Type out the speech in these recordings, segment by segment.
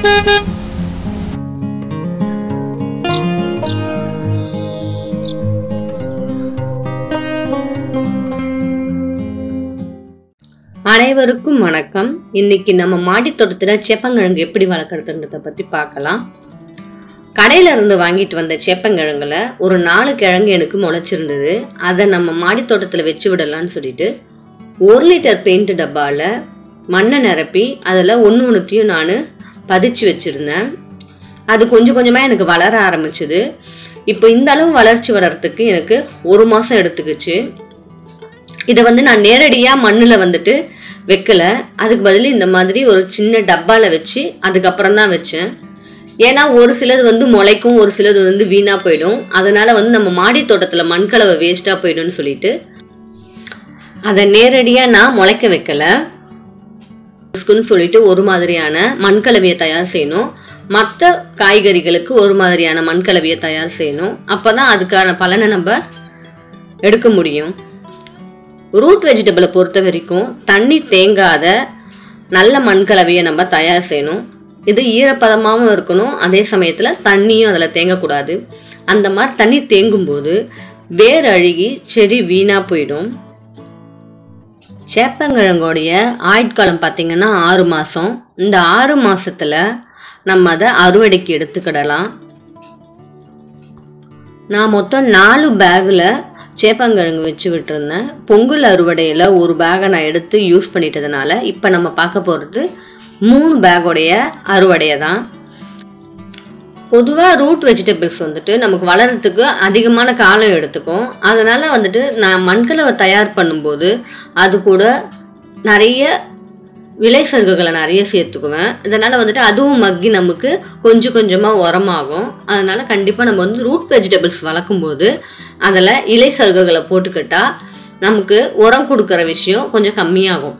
அனைவருக்கும் வணக்கம் இன்னைக்கு நம்ம மாடி தோட்டத்துல சேப்பங்கிழங்கு எப்படி வளர்க்குறதுன்றத பத்தி பார்க்கலாம் கடையில இருந்து வாங்கிட்டு வந்த சேப்பங்கிழங்குல ஒரு நாலு கிழங்கு எனக்கு முளைச்சிருந்தது அதை நம்ம மாடி தோட்டத்துல வச்சு விடலாம்னு சொல்லிட்டு ஒரு லிட்டர் பெயிண்ட் டப்பால மண்ணை நிரப்பி அதில் ஒன்று ஒன்றுத்தையும் நான் பதிச்சு வச்சுருந்தேன் அது கொஞ்சம் கொஞ்சமாக எனக்கு வளர ஆரம்பிச்சுது இப்போ இந்த அளவு வளர்ச்சி வளர்றதுக்கு எனக்கு ஒரு மாதம் எடுத்துக்கிச்சு இதை வந்து நான் நேரடியாக மண்ணில் வந்துட்டு வைக்கல அதுக்கு பதில் இந்த மாதிரி ஒரு சின்ன டப்பாவில் வச்சு அதுக்கப்புறம் தான் வச்சேன் ஏன்னா ஒரு சிலது வந்து முளைக்கும் ஒரு சிலது வந்து வீணாக போயிடும் அதனால வந்து நம்ம மாடி தோட்டத்தில் மண்கலவை வேஸ்ட்டாக போயிடும்னு சொல்லிட்டு அதை நேரடியாக நான் முளைக்க வைக்கல ரிஸ்க்குன்னு சொல்லிட்டு ஒரு மாதிரியான மண்கலவையை தயார் செய்யணும் மற்ற காய்கறிகளுக்கு ஒரு மாதிரியான மண்கலவையை தயார் செய்யணும் அப்போ தான் அதுக்கான பலனை நம்ம எடுக்க முடியும் ரூட் வெஜிடபிளை பொறுத்த வரைக்கும் தண்ணி தேங்காத நல்ல மண்கலவையை நம்ம தயார் செய்யணும் இது ஈரப்பதமாகவும் இருக்கணும் அதே சமயத்தில் தண்ணியும் அதில் தேங்கக்கூடாது அந்த மாதிரி தண்ணி தேங்கும்போது வேர் அழுகி செடி வீணாக போயிடும் சேப்பங்கிழங்கோடைய ஆயுட்காலம் பார்த்திங்கன்னா ஆறு மாதம் இந்த ஆறு மாதத்தில் நம்ம அதை அறுவடைக்கு எடுத்துக்கிடலாம் நான் மொத்தம் நாலு பேக்கில் சேப்பங்கிழங்கு வச்சு விட்டுருந்தேன் பொங்கல் அறுவடையில் ஒரு பேக்கை நான் எடுத்து யூஸ் பண்ணிட்டதுனால இப்போ நம்ம பார்க்க போகிறது மூணு பேக்கோடைய அறுவடையை தான் பொதுவாக ரூட் வெஜிடபிள்ஸ் வந்துட்டு நமக்கு வளர்கிறதுக்கு அதிகமான காலம் எடுத்துக்கும் அதனால் வந்துட்டு நான் மண்கலவை தயார் பண்ணும்போது அது கூட நிறைய விலை சருகுகளை நிறைய சேர்த்துக்குவேன் இதனால் வந்துட்டு அதுவும் மக்கி நமக்கு கொஞ்சம் கொஞ்சமாக உரமாகும் அதனால் கண்டிப்பாக நம்ம வந்து ரூட் வெஜிடபிள்ஸ் வளர்க்கும்போது அதில் இலை சருகுகளை போட்டுக்கிட்டா நமக்கு உரம் கொடுக்குற விஷயம் கொஞ்சம் கம்மியாகும்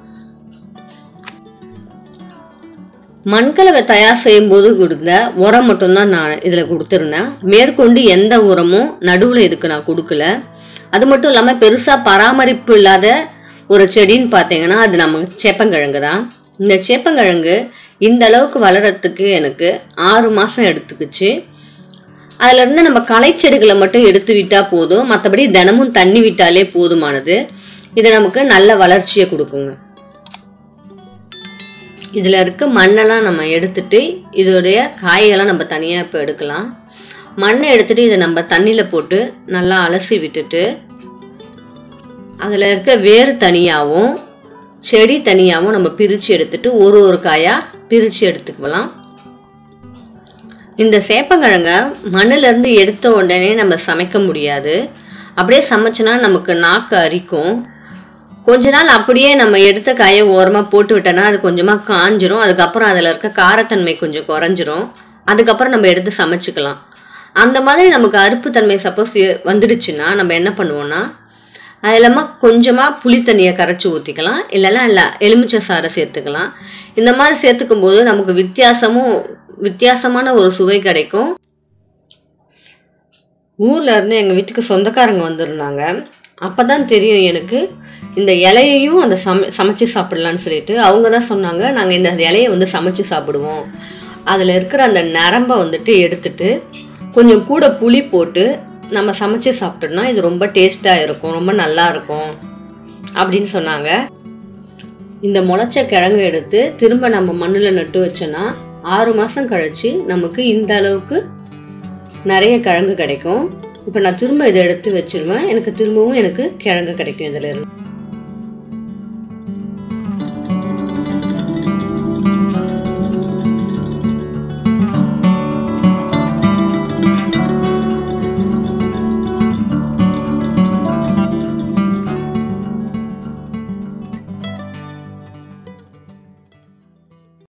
மண்கலவை தயார் செய்யும் போது கொடுத்த உரம் மட்டும்தான் நான் இதில் கொடுத்துருந்தேன் மேற்கொண்டு எந்த உரமும் நடுவில் இதுக்கு நான் கொடுக்கல அது மட்டும் இல்லாமல் பெருசாக பராமரிப்பு இல்லாத ஒரு செடின்னு பார்த்தீங்கன்னா அது நம்ம சேப்பங்கிழங்கு தான் இந்த சேப்பங்கிழங்கு இந்த அளவுக்கு வளரத்துக்கு எனக்கு ஆறு மாதம் எடுத்துக்கிச்சு அதுலேருந்து நம்ம களைச்செடிகளை மட்டும் எடுத்து விட்டால் போதும் மற்றபடி தினமும் தண்ணி விட்டாலே போதுமானது இது நமக்கு நல்ல வளர்ச்சியை கொடுக்குங்க இதில் இருக்க மண்ணெல்லாம் நம்ம எடுத்துட்டு இதோடைய காய்களாம் நம்ம தனியாக இப்போ எடுக்கலாம் மண்ணை எடுத்துட்டு இதை நம்ம தண்ணியில் போட்டு நல்லா அலசி விட்டுட்டு அதில் இருக்க வேர் தனியாகவும் செடி தனியாகவும் நம்ம பிரித்து எடுத்துட்டு ஒரு ஒரு காயாக பிரித்து எடுத்துக்கலாம் இந்த சேப்பங்கிழங்க மண்ணிலேருந்து எடுத்த உடனே நம்ம சமைக்க முடியாது அப்படியே சமைச்சோன்னா நமக்கு நாக்கு அரிக்கும் கொஞ்ச நாள் அப்படியே நம்ம எடுத்த காயை ஓரமாக போட்டு விட்டோன்னா அது கொஞ்சமாக காஞ்சிரும் அதுக்கப்புறம் அதில் இருக்க காரத்தன்மை கொஞ்சம் குறைஞ்சிரும் அதுக்கப்புறம் நம்ம எடுத்து சமைச்சிக்கலாம் அந்த மாதிரி நமக்கு அறுப்புத்தன்மை சப்போஸ் வந்துடுச்சுன்னா நம்ம என்ன பண்ணுவோம்னா அது இல்லாமல் கொஞ்சமாக புளி தண்ணியை கரைச்சி ஊற்றிக்கலாம் இல்லைன்னா இல்லை எலுமிச்சை சாறை சேர்த்துக்கலாம் இந்த மாதிரி சேர்த்துக்கும் போது நமக்கு வித்தியாசமும் வித்தியாசமான ஒரு சுவை கிடைக்கும் ஊரில் இருந்து எங்கள் வீட்டுக்கு சொந்தக்காரங்க வந்திருந்தாங்க அப்போ தான் தெரியும் எனக்கு இந்த இலையையும் அந்த சம சமைச்சு சாப்பிடலான்னு சொல்லிட்டு அவங்க தான் சொன்னாங்க நாங்கள் இந்த இலையை வந்து சமைச்சு சாப்பிடுவோம் அதில் இருக்கிற அந்த நரம்பை வந்துட்டு எடுத்துட்டு கொஞ்சம் கூட புளி போட்டு நம்ம சமைச்சு சாப்பிட்டோம்னா இது ரொம்ப டேஸ்ட்டாக இருக்கும் ரொம்ப நல்லா இருக்கும் அப்படின்னு சொன்னாங்க இந்த முளைச்ச கிழங்கு எடுத்து திரும்ப நம்ம மண்ணில் நட்டு வச்சோன்னா ஆறு மாதம் கழிச்சு நமக்கு இந்த அளவுக்கு நிறைய கிழங்கு கிடைக்கும் இப்போ நான் திரும்ப இதை எடுத்து வச்சிருவேன் எனக்கு திரும்பவும் எனக்கு கிழங்கு கிடைக்கும் இதில் இருந்து